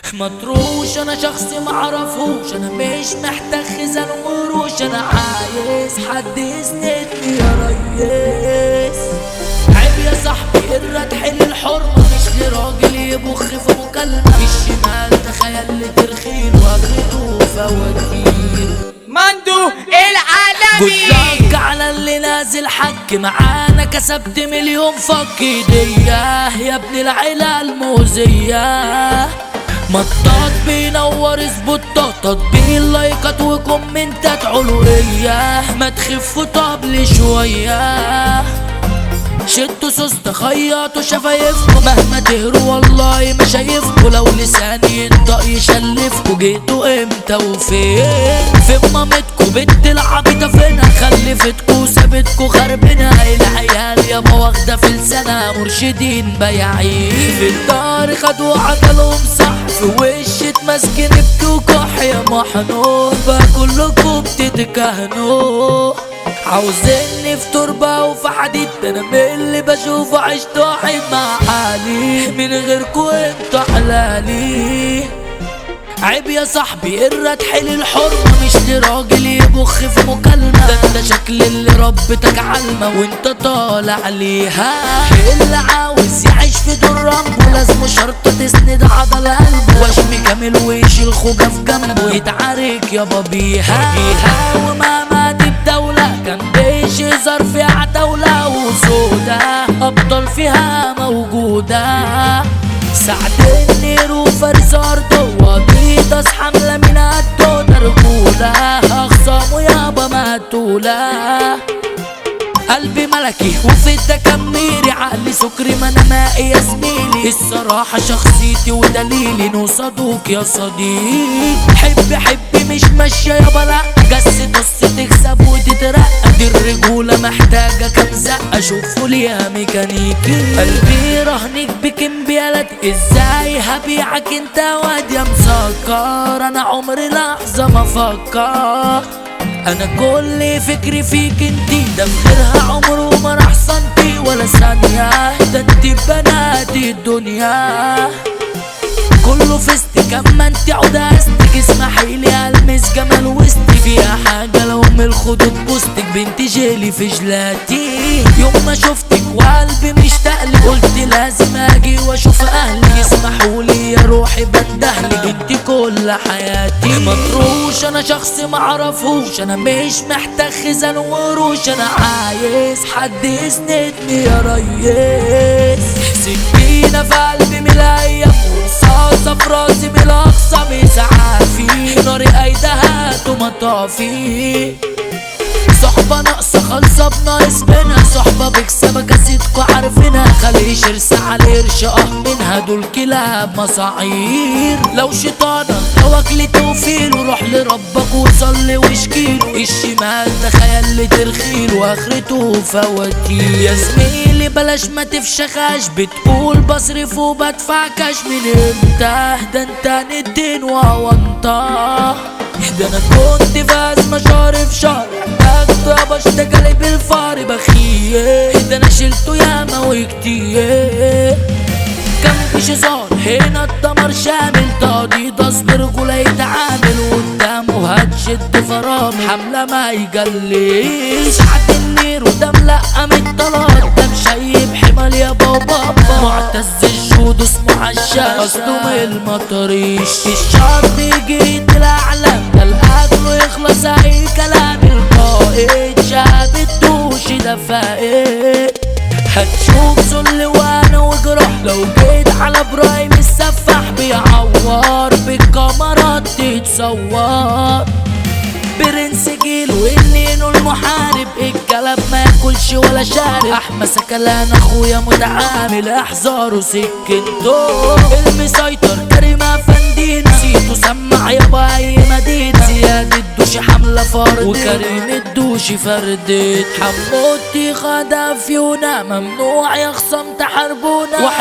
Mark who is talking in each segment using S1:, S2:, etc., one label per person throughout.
S1: مطروش انا شخص معرفوش انا مش محتاج خزان وقروش انا عايز حد يسندني يا ريس عيب يا صاحبي الردح للحرمة مش لراجل يبخ في مكالمة الشمال تخيل لي ترخين واخده فواتير
S2: مندو العالمي
S1: جزاك على اللي نازل حك معانا كسبت مليون فك ايديا يا ابن العيلة الموزية مطاط بينور سبوتات تطبيق لايكات وكومنتات علوية ما تخفوا طبل شوية شدوا سوست خيطوا شفايفكوا مهما تهروا والله ما شايفكوا لو لساني ينطق يشلفكوا جيتوا امتى وفين فين مامتكوا بنت العبيطة فينها خلفتكوا سابتكوا خربنا العيال يابا واخدة في لسانها مرشدين بياعين في الدار خدوا عجلهم صح في وش اتمسكن ابكوا كح يا محنون بقى كلكوا بتتكهنوا عاوزيني في تربة وفي حديد ده انا من اللي بشوفه عشت واحد مع حالي من غيركوا انتوا حلالي عيب يا صاحبي الردح للحرمة مش لراجل يبخ في مكالمة ده انت شكل اللي ربتك علمة وانت طالع ليها اللي عاوز يعيش في دور رامبو لازم شرطة تسند عضل قلبه وشم كامل ويشيل خوجة في جنبه يتعارك يابا بيها بيها ومهما دي بدولة كان بيشظر في عتاولة وسودة أبطال فيها موجودة سعد النير وفارس أرضه وأديداس حملة من قده تركولة أخصامه يابا مقتولة قلبي ملكي وفي التكميري عقلي سكري ما انا مائي يا زميلي الصراحة شخصيتي ودليلي نوصدوك يا صديق حبي حبي مش ماشية يا بلا جس نص تكسب وتترقى دي الرجولة محتاجة كام زقة شوفوا ليها ميكانيكي قلبي رهنك بكمبيالات ازاي هبيعك انت واد يا مسكر انا عمري لحظة ما فكر انا كل فكري فيك انتي ده في غيرها عمره ما راح سنتي ولا ثانية ده انتي بنات الدنيا كله فستك اما انت عداستك اسمحيلي المس جمال وسطي فيها حاجة لو من الخدود بوستك بنت جيلي في جلاتي يوم ما شفتك وقلبي مشتاق لك قلت لازم اجي واشوف اهلي يسمحولي يا روحي بندهلك انت كل حياتي مطروش انا شخص معرفوش انا مش محتاج خزان وقروش انا عايز حد يسندني يا ريس سكينة في قلبي من الايام ورصاصة في راسي من الاقصى مسعافي ناري ايدها مطافي صحبة ناقصة خالصة بناقص منها صحبة بكسبك اسيدكوا عارفينها خلي شرس على قرش اه منها دول كلاب مصاعير لو شيطانك توكل توفيل وروح لربك وصلي واشكيله الشمال تخيل لي ترخيل واخرته فواتير يا زميلي بلاش ما تفشخاش بتقول بصرف وبدفع كاش من امتى ده انت ندين وانطه ده انا كنت في ازمه شهر في شهر احتاجت يا بشتغل بالفار بخيه ده انا شلته ياما وكتير كان مفيش هزار هنا الدمر شامل تقضيض اصبر رجوله يتعامل قدامه هتشد فرامل حمله ما يجليش ساعة النير وده ملقم الطلاق ده مشيب حمال يا بابا معتز الجود اسمه عشاش اصله من المطريش الشرط يجي الاعلام ده الاكل يخلص اي كلام القائد شاب الدوش ده فائد هتشوف ذل وانا وجروح لو جيت على ابراهيم السفاح بيعور بالكاميرات تتصور برنس جيل والنينو المحارب الكلام ما ياكلش ولا شارب احمى سكلان اخويا متعامل احذاره سكنته المسيطر كريم افندينا سيتو سمع يابا اي مدينة زياد الدوشي حملة فرد وكريم الدوشي فردت حموتي خدا فيونا ممنوع يا خصم تحاربونا واحد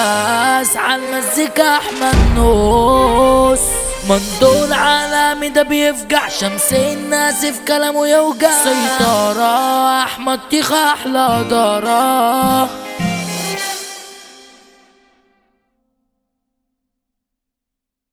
S1: بس على المزيكا احمد نوس مندول عالمي ده بيفجع شمس الناس في كلامه يوجع سيطرة احمد تيخ احلى دارة